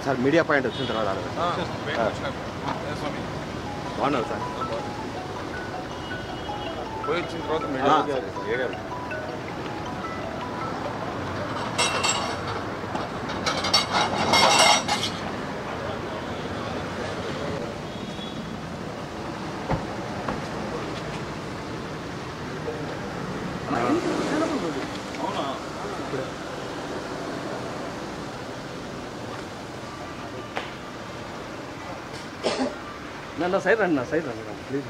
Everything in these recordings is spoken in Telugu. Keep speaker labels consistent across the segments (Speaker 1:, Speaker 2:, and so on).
Speaker 1: సార్ మీడియా పాయింట్ వచ్చిన తర్వాత అడగండి. బాగున్నారు సార్
Speaker 2: పోయి వచ్చిన తర్వాత
Speaker 1: ఆ.
Speaker 2: మీడియా
Speaker 3: నా సైడ్ రండి నా సైడ్ రండి ప్లీజ్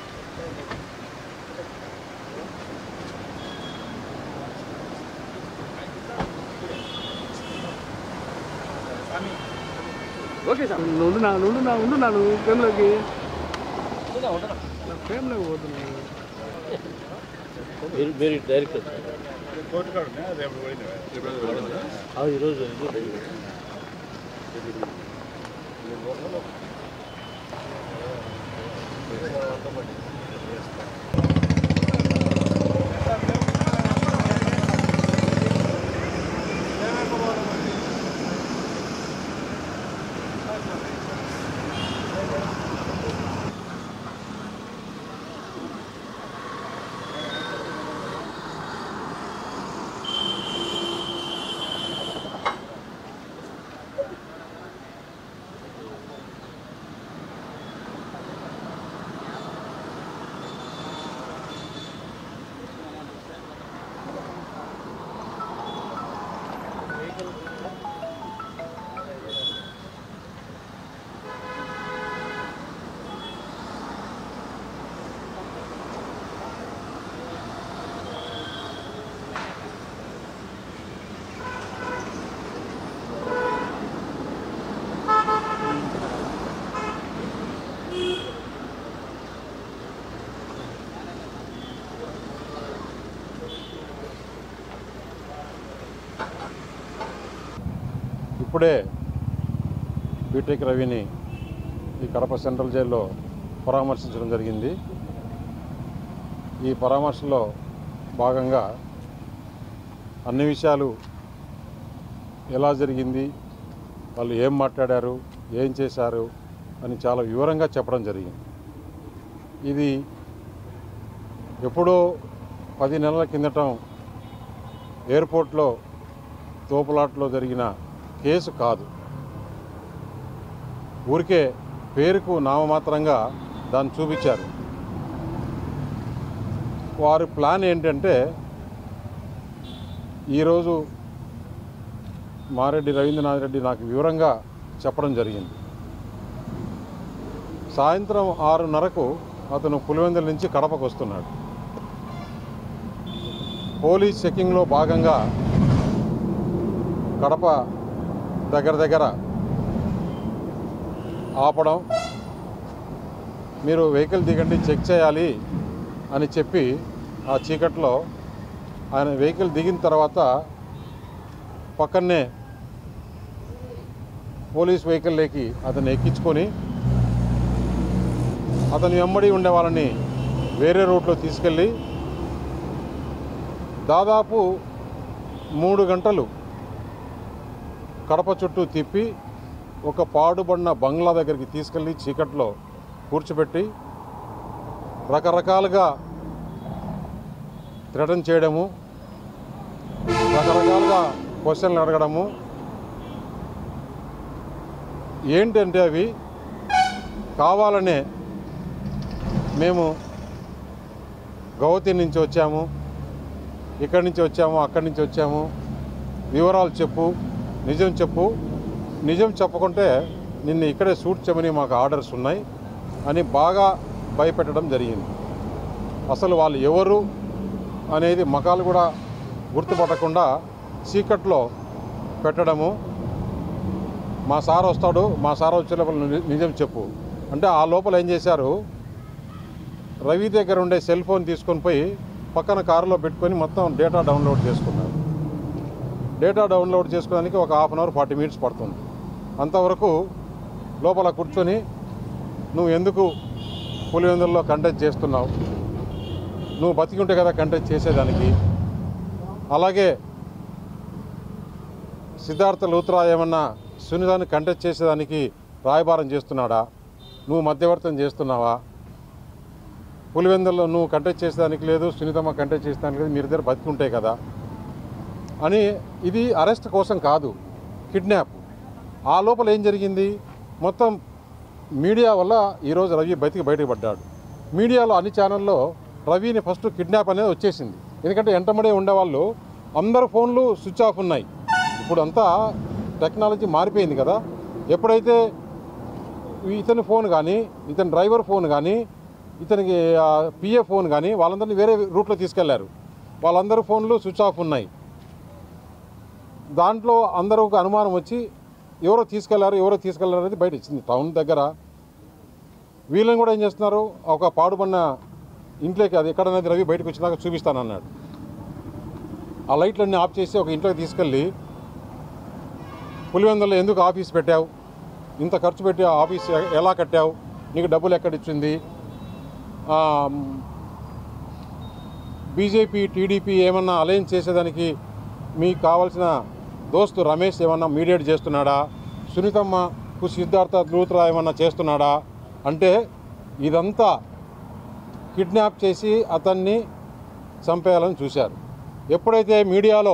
Speaker 3: ఓకే సార్ నుండు నా నుండు నా ఉండు నా నువ్వు ఫ్రేమ్లోకి ఫ్రేమ్లోకి పోతున్నాను
Speaker 4: మీరు మీరు డైరెక్టర్ ఈరోజు
Speaker 5: ఇప్పుడే బీటెక్ రవిని ఈ కడప సెంట్రల్ జైల్లో పరామర్శించడం జరిగింది ఈ పరామర్శలో భాగంగా అన్ని విషయాలు ఎలా జరిగింది వాళ్ళు ఏం మాట్లాడారు ఏం చేశారు అని చాలా వివరంగా చెప్పడం జరిగింది ఇది ఎప్పుడో పది నెలల కిందటం ఎయిర్పోర్ట్లో తోపులాట్లో జరిగిన కేసు కాదు ఊరికే పేరుకు నామమాత్రంగా దాన్ని చూపించారు వారి ప్లాన్ ఏంటంటే ఈరోజు మారెడ్డి రవీంద్రనాథ్ రెడ్డి నాకు వివరంగా చెప్పడం జరిగింది సాయంత్రం ఆరున్నరకు అతను పులివెందుల నుంచి కడపకు వస్తున్నాడు పోలీస్ చెకింగ్లో భాగంగా కడప దగ్గర దగ్గర ఆపడం మీరు వెహికల్ దిగండి చెక్ చేయాలి అని చెప్పి ఆ చీకట్లో ఆయన వెహికల్ దిగిన తర్వాత పక్కనే పోలీస్ వెహికల్లోకి అతన్ని ఎక్కించుకొని అతని వెంబడి ఉండే వాళ్ళని వేరే రూట్లో తీసుకెళ్ళి దాదాపు మూడు గంటలు కడప చుట్టూ తిప్పి ఒక పాడుబడిన బంగ్లా దగ్గరికి తీసుకెళ్ళి చీకట్లో కూర్చోబెట్టి రకరకాలుగా థ్రెటన్ చేయడము రకరకాలుగా క్వశ్చన్లు అడగడము ఏంటంటే అవి కావాలనే మేము గౌతి నుంచి వచ్చాము ఇక్కడి నుంచి వచ్చాము అక్కడి నుంచి వచ్చాము వివరాలు చెప్పు నిజం చెప్పు నిజం చెప్పకుంటే నిన్ను ఇక్కడే షూట్ చేయమని మాకు ఆర్డర్స్ ఉన్నాయి అని బాగా భయపెట్టడం జరిగింది అసలు వాళ్ళు ఎవరు అనేది మకాలు కూడా గుర్తుపట్టకుండా చీకట్లో పెట్టడము మా సార్ వస్తాడు మా సార్ వచ్చే లోపల ని- నిజం చెప్పు అంటే ఆ లోపల ఏం చేశారు రవి దగ్గర ఉండే సెల్ ఫోన్ తీసుకొని పోయి పక్కన కారులో పెట్టుకొని మొత్తం డేటా డౌన్లోడ్ చేసుకున్నారు డేటా డౌన్లోడ్ చేసుకోవడానికి ఒక half an hour forty minutes పడుతుంది అంతవరకు లోపల కూర్చొని నువ్వు ఎందుకు పులివెందుల్లో కంటెస్ట్ చేస్తున్నావు నువ్వు బతికి ఉంటే కదా కంటెస్ట్ చేసేదానికి అలాగే సిద్ధార్థ లూత్రా ఏమన్నా సునీతాన్ని కంటెస్ట్ చేసేదానికి రాయబారం చేస్తున్నాడా నువ్వు మధ్యవర్తం చేస్తున్నావా పులివెందుల్లో నువ్వు కంటెస్ట్ చేసేదానికి లేదు సునీతమ్మ కంటెస్ట్ చేసేదానికి లేదు మీరిద్దరు బతికుంటాయి కదా అని ఇది అరెస్ట్ కోసం కాదు కిడ్నాప్ ఆ లోపల ఏం జరిగింది మొత్తం మీడియా వల్ల ఈరోజు రవి బతికి బయటపడ్డాడు మీడియాలో అన్ని ఛానల్లో రవిని ఫస్ట్ కిడ్నాప్ అనేది వచ్చేసింది ఎందుకంటే ఎంటమడే ఉండేవాళ్ళు అందరు ఫోన్లు స్విచ్ ఆఫ్ ఉన్నాయి ఇప్పుడు అంతా టెక్నాలజీ మారిపోయింది కదా ఎప్పుడైతే ఇతని ఫోన్ కానీ ఇతని డ్రైవర్ ఫోన్ కానీ ఇతనికి పిఏ ఫోన్ కానీ వాళ్ళందరినీ వేరే రూట్లో తీసుకెళ్లారు వాళ్ళందరూ ఫోన్లు స్విచ్ ఆఫ్ ఉన్నాయి దాంట్లో అందరూ ఒక అనుమానం వచ్చి ఎవరో తీసుకెళ్లారు ఎవరో తీసుకెళ్లారు అనేది బయట ఇచ్చింది టౌన్ దగ్గర వీళ్ళని కూడా ఏం చేస్తున్నారు ఒక పాడుపడిన ఇంట్లోకి అది ఎక్కడనేది రవి బయటకు వచ్చినాక చూపిస్తానన్నాడు ఆ లైట్లన్నీ ఆఫ్ చేసి ఒక ఇంట్లోకి తీసుకెళ్ళి పులివెందులో ఎందుకు ఆఫీస్ పెట్టావు ఇంత ఖర్చు పెట్టి ఆ ఆఫీస్ ఎ- ఎలా కట్టావు నీకు డబ్బులు ఎక్కడిచ్చింది బీజేపీ టీడీపీ ఏమన్నా అలయన్స్ చేసేదానికి మీకు కావాల్సిన దోస్తు రమేష్ ఏమన్నా మీడియేట్ చేస్తున్నాడా సునీతమ్మకు సిద్ధార్థ లూత్రా ఏమన్నా చేస్తున్నాడా అంటే ఇదంతా కిడ్నాప్ చేసి అతన్ని చంపేయాలని చూశారు ఎప్పుడైతే మీడియాలో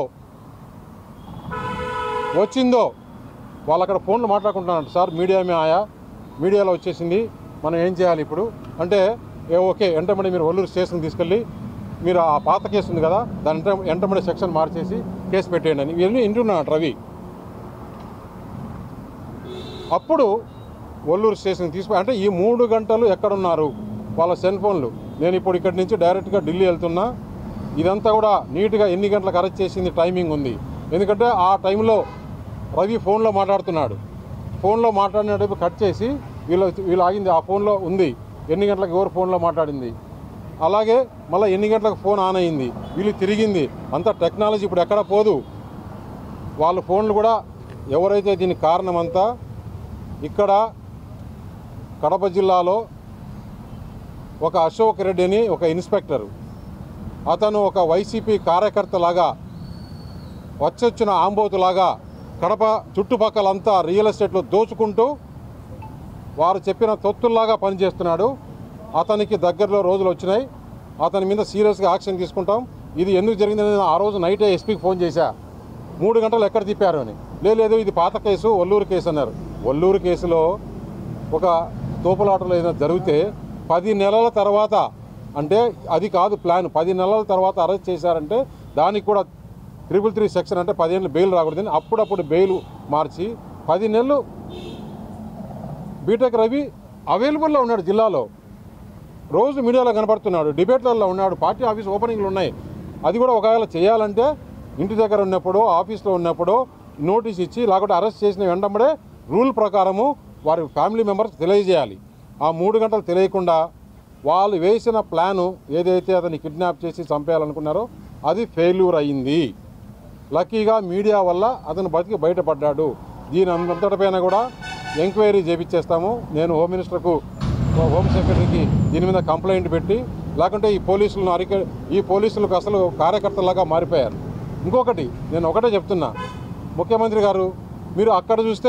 Speaker 5: వచ్చిందో వాళ్ళు అక్కడ ఫోన్లు మాట్లాడుకుంటున్నారు సార్ మీడియా మే ఆయా మీడియాలో వచ్చేసింది మనం ఏం చేయాలి ఇప్పుడు అంటే ఏ ఓకే వెంటబడి మీరు ఒల్లూరు స్టేషన్ తీసుకెళ్ళి మీరు ఆ పాత కేసు ఉంది కదా దాని వెంట వెంటబడి సెక్షన్ మార్చేసి కేసు పెట్టేయండి అని ఇవన్నీ వింటున్నాడు రవి అప్పుడు ఒల్లూరు స్టేషన్ తీసుకు అంటే ఈ మూడు గంటలు ఎక్కడున్నారు వాళ్ళ సెల్ ఫోన్లు నేను ఇప్పుడు ఇక్కడి నుంచి డైరెక్ట్గా ఢిల్లీ వెళ్తున్నా ఇదంతా కూడా నీట్గా ఎన్ని గంటలకు అరెస్ట్ చేసింది టైమింగ్ ఉంది ఎందుకంటే ఆ టైంలో రవి ఫోన్లో మాట్లాడుతున్నాడు ఫోన్లో మాట్లాడినప్పుడు కట్ చేసి వీళ్ళు వీళ్ళు ఆగింది ఆ ఫోన్లో ఉంది ఎన్ని గంటలకు ఎవరు ఫోన్లో మాట్లాడింది అలాగే మళ్ళీ ఎన్ని గంటలకు ఫోన్ ఆన్ అయింది వీళ్ళు తిరిగింది అంతా టెక్నాలజీ ఇప్పుడు ఎక్కడ పోదు వాళ్ళ ఫోన్లు కూడా ఎవరైతే దీనికి కారణమంతా ఇక్కడ కడప జిల్లాలో ఒక అశోక్ రెడ్డి అని ఒక ఇన్స్పెక్టరు అతను ఒక వైసీపీ కార్యకర్తలాగా వచ్చొచ్చిన ఆంబోతులాగా కడప చుట్టుపక్కలంతా రియల్ ఎస్టేట్లో దోచుకుంటూ వారు చెప్పిన తొత్తుల్లాగా పనిచేస్తున్నాడు అతనికి దగ్గరలో రోజులు వచ్చినాయి అతని మీద సీరియస్గా యాక్షన్ తీసుకుంటాం ఇది ఎందుకు జరిగిందని నేను ఆ రోజు నైటే ఎస్పీకి ఫోన్ చేశా మూడు గంటలు ఎక్కడ తిప్పారు అని "లే- లేదు ఇది పాత కేసు ఒల్లూరు కేసు అన్నారు ఒల్లూరు కేసులో ఒక తోపులాటలో ఏదైనా జరిగితే పది నెలల తర్వాత అంటే అది కాదు ప్లాన్ పది నెలల తర్వాత అరెస్ట్ చేశారంటే దానికి కూడా త్రిపుల్ త్రీ సెక్షన్ అంటే పదిహేను బెయిల్ రాకూడదని అప్పుడప్పుడు బెయిల్ మార్చి పది నెలలు బీటెక్ రవి అవైలబుల్లో ఉన్నాడు జిల్లాలో రోజు మీడియాలో కనపడుతున్నాడు డిబేట్లలో ఉన్నాడు పార్టీ ఆఫీస్ ఓపెనింగ్లు ఉన్నాయి అది కూడా ఒకవేళ చేయాలంటే ఇంటి దగ్గర ఉన్నప్పుడు ఆఫీస్లో ఉన్నప్పుడు నోటీస్ ఇచ్చి లేకపోతే అరెస్ట్ చేసిన వెంటబడే రూల్ ప్రకారము వారి ఫ్యామిలీ మెంబర్స్ తెలియజేయాలి ఆ మూడు గంటలు తెలియకుండా వాళ్ళు వేసిన ప్లాను ఏదైతే అతన్ని కిడ్నాప్ చేసి చంపేయాలనుకున్నారో అది ఫెయిల్యూర్ అయ్యింది లక్కీగా మీడియా వల్ల అతను బతికి బయటపడ్డాడు దీని అంతటిపైన కూడా ఎంక్వైరీ చేపించేస్తాము నేను హోమ్ మినిస్టర్కు హోమ్ సెక్రటరీకి దీని మీద కంప్లైంట్ పెట్టి లేకుంటే ఈ పోలీసులను అరిక ఈ పోలీసులకు అసలు కార్యకర్తలాగా మారిపోయారు ఇంకొకటి నేను ఒకటే చెప్తున్నా ముఖ్యమంత్రి గారు మీరు అక్కడ చూస్తే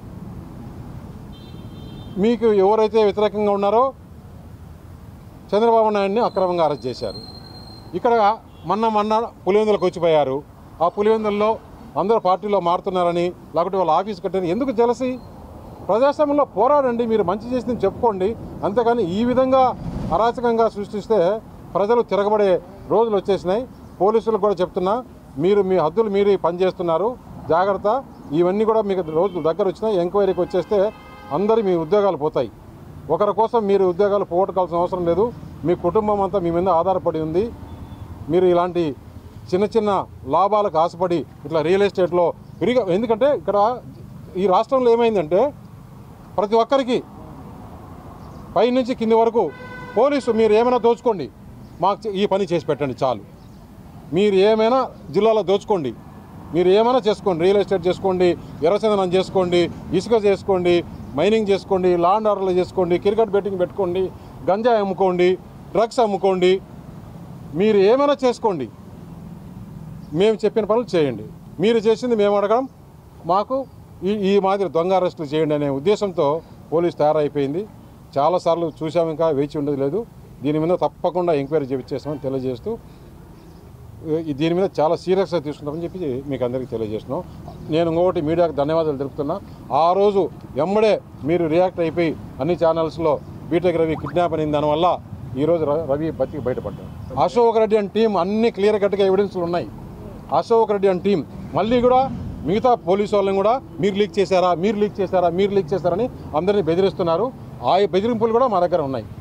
Speaker 5: మీకు ఎవరైతే వ్యతిరేకంగా ఉన్నారో చంద్రబాబు నాయుడిని అక్రమంగా అరెస్ట్ చేశారు ఇక్కడ మొన్న మొన్న పులివెందులకు వచ్చిపోయారు ఆ పులివెందుల్లో అందరూ పార్టీలో మారుతున్నారని లేకపోతే వాళ్ళ ఆఫీస్ కట్టారని ఎందుకు జలసి ప్రజాస్వామ్యంలో పోరాడండి మీరు మంచి చేసింది చెప్పుకోండి అంతేగాని ఈ విధంగా అరాచకంగా సృష్టిస్తే ప్రజలు తిరగబడే రోజులు వచ్చేసినాయి పోలీసులకు కూడా చెప్తున్నా మీరు మీ హద్దులు మీరు పనిచేస్తున్నారు జాగ్రత్త ఇవన్నీ కూడా మీకు రోజులు దగ్గర వచ్చినాయి ఎంక్వైరీకి వచ్చేస్తే అందరి మీ ఉద్యోగాలు పోతాయి ఒకరి కోసం మీరు ఉద్యోగాలు పోగొట్టుకోవాల్సిన అవసరం లేదు మీ కుటుంబం అంతా మీ మీద ఆధారపడి ఉంది మీరు ఇలాంటి చిన్న చిన్న లాభాలకు ఆశపడి ఇట్లా రియల్ ఎస్టేట్లో విరిగా ఎందుకంటే ఇక్కడ ఈ రాష్ట్రంలో ఏమైందంటే ప్రతి ఒక్కరికి పైనుంచి కింది వరకు పోలీసు మీరు ఏమైనా దోచుకోండి మాకు చే- ఈ పని చేసి పెట్టండి చాలు మీరు ఏమైనా జిల్లాలో దోచుకోండి మీరు ఏమైనా చేసుకోండి రియల్ ఎస్టేట్ చేసుకోండి ఎర్రచందనం చేసుకోండి ఇసుక చేసుకోండి మైనింగ్ చేసుకోండి లాండ్ ఆర్డర్లు చేసుకోండి క్రికెట్ బెట్టింగ్ పెట్టుకోండి గంజాయి అమ్ముకోండి డ్రగ్స్ అమ్ముకోండి మీరు ఏమైనా చేసుకోండి మేము చెప్పిన పనులు చేయండి మీరు చేసింది మేము అడగడం మాకు ఈ ఈ మాదిరి దొంగ అరెస్టులు చేయండి అనే ఉద్దేశంతో పోలీస్ తయారైపోయింది చాలాసార్లు చూసాం ఇంకా వేచి ఉండదు లేదు దీని మీద తప్పకుండా ఎంక్వైరీ చేయించేస్తామని తెలియజేస్తూ ఈ- దీని మీద చాలా సీరియస్గా తీసుకుంటామని చెప్పి మీకు అందరికీ తెలియజేస్తున్నాం నేను ఇంకొకటి మీడియాకు ధన్యవాదాలు తెలుపుతున్నా ఆ రోజు ఎమ్మడే మీరు రియాక్ట్ అయిపోయి అన్ని ఛానల్స్లో బీటెక్ రవి కిడ్నాప్ అయిన దానివల్ల ఈరోజు ర- రవి బతికి బయటపడ్డాడు అశోక్ రెడ్డి అండ్ టీం అన్ని క్లియర్ కట్గా ఎవిడెన్స్లు ఉన్నాయి అశోక్ రెడ్డి అండ్ టీం మళ్ళీ కూడా మిగతా పోలీసు వాళ్ళని కూడా మీరు లీక్ చేశారా మీరు లీక్ చేశారా మీరు లీక్ చేశారని అందరినీ బెదిరిస్తున్నారు ఆ బెదిరింపులు కూడా మా దగ్గర ఉన్నాయి